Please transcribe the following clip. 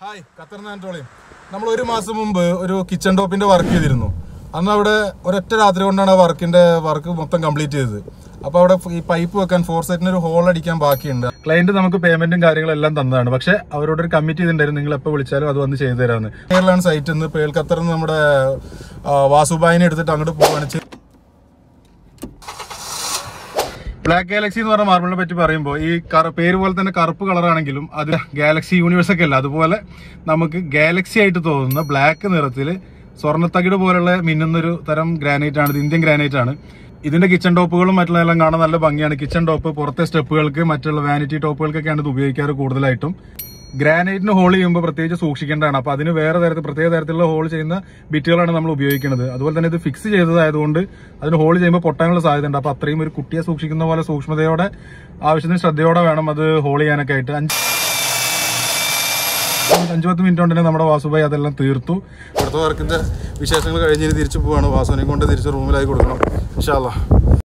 Hi Qatar ആൻഡ്രോളിയും നമ്മൾ ഒരു മാസം മുമ്പ് ഒരു കിച്ചൺ ടോപ്പിന്റെ വർക്ക് ചെയ്തിരുന്നു അന്ന് അവിടെ ഒരൊറ്റ രാത്രി കൊണ്ടാണ് ആ വർക്കിന്റെ വർക്ക് മൊത്തം കംപ്ലീറ്റ് ചെയ്തത് അപ്പോൾ അവിടെ ഈ പൈപ്പ് വെക്കാൻ ഫോർ സെറ്റിന് ഒരു ഹോൾ അടിക്കാൻ ബാക്കിയുണ്ട് ക്ലയന്റ് നമുക്ക് പേയ്മെന്റും കാര്യങ്ങളും എല്ലാം തന്നതാണ് പക്ഷേ അവരോട് ഒരു കമ്മിറ്റി ചെയ്തിട്ടുണ്ടായിരുന്നു നിങ്ങൾ എപ്പോൾ വിളിച്ചാലും അത് വന്ന് ചെയ്തു തരാമെന്ന് കേരളാണ് സൈറ്റിൽ നിന്ന് പേൾ ഖത്തറിൽ നിന്ന് നമ്മുടെ ആ, വാസുബായിനെ എടുത്തിട്ട് അങ്ങോട്ട് പോവാണ് ചെയ്തത്. ബ്ലാക്ക് ഗാലക്സി എന്ന് പറഞ്ഞ മാർബിളിനെ പറ്റി പറയുമ്പോൾ ഈ കറ- പേര് പോലെ തന്നെ കറുപ്പ് കളറാണെങ്കിലും അത് ഗാലക്സി യൂണിവേഴ്സ് ഒക്കെ അല്ല അതുപോലെ നമുക്ക് ഗാലക്സി ആയിട്ട് തോന്നുന്ന ബ്ലാക്ക് നിറത്തിൽ സ്വർണ്ണത്തകിട് പോലുള്ള മിന്നുന്നൊരു തരം ഗ്രാനൈറ്റ് ആണ് ഇത് ഇന്ത്യൻ ഗ്രാനൈറ്റ് ആണ് ഇതിന്റെ കിച്ചൺ ടോപ്പുകളും മറ്റുള്ളതെല്ലാം കാണാൻ നല്ല ഭംഗിയാണ് കിച്ചൺ ടോപ്പ് പുറത്തെ സ്റ്റെപ്പുകൾക്ക് മറ്റുള്ള വാനിറ്റി ടോപ്പുകൾക്കൊക്കെയാണ് ഇത് ഉപയോഗിക്കാറ് കൂടുതലായിട്ടും ഗ്രാനൈറ്റിന് ഹോൾ ചെയ്യുമ്പോൾ പ്രത്യേകിച്ച് സൂക്ഷിക്കേണ്ടതാണ് അപ്പൊ അതിന് വേറെ തരത്തിൽ പ്രത്യേക തരത്തിലുള്ള ഹോൾ ചെയ്യുന്ന ബിറ്റുകളാണ് നമ്മൾ ഉപയോഗിക്കുന്നത് അതുപോലെ തന്നെ ഇത് ഫിക്സ് ചെയ്തതായതുകൊണ്ട് അതിന് ഹോൾ ചെയ്യുമ്പോൾ പൊട്ടാനുള്ള സാധ്യത ഉണ്ട് അപ്പൊ അത്രയും ഒരു കുട്ടിയെ സൂക്ഷിക്കുന്ന പോലെ സൂക്ഷ്മതയോടെ ആവശ്യത്തിന് ശ്രദ്ധയോടെ വേണം അത് ഹോൾ ചെയ്യാനൊക്കെ ആയിട്ട് അഞ്ച് അഞ്ചു പത്ത് മിനിറ്റ് കൊണ്ട് തന്നെ നമ്മുടെ വാസുഭായി അതെല്ലാം തീർത്തു അടുത്ത വർക്കിന്റെ വിശേഷങ്ങൾ കഴിഞ്ഞ് ഇനി തിരിച്ചു പോവാണ് വാസുവിനെ കൊണ്ട് തിരിച്ച് റൂമിലായി കൊടുക്കണം ഇൻഷാല്ലാ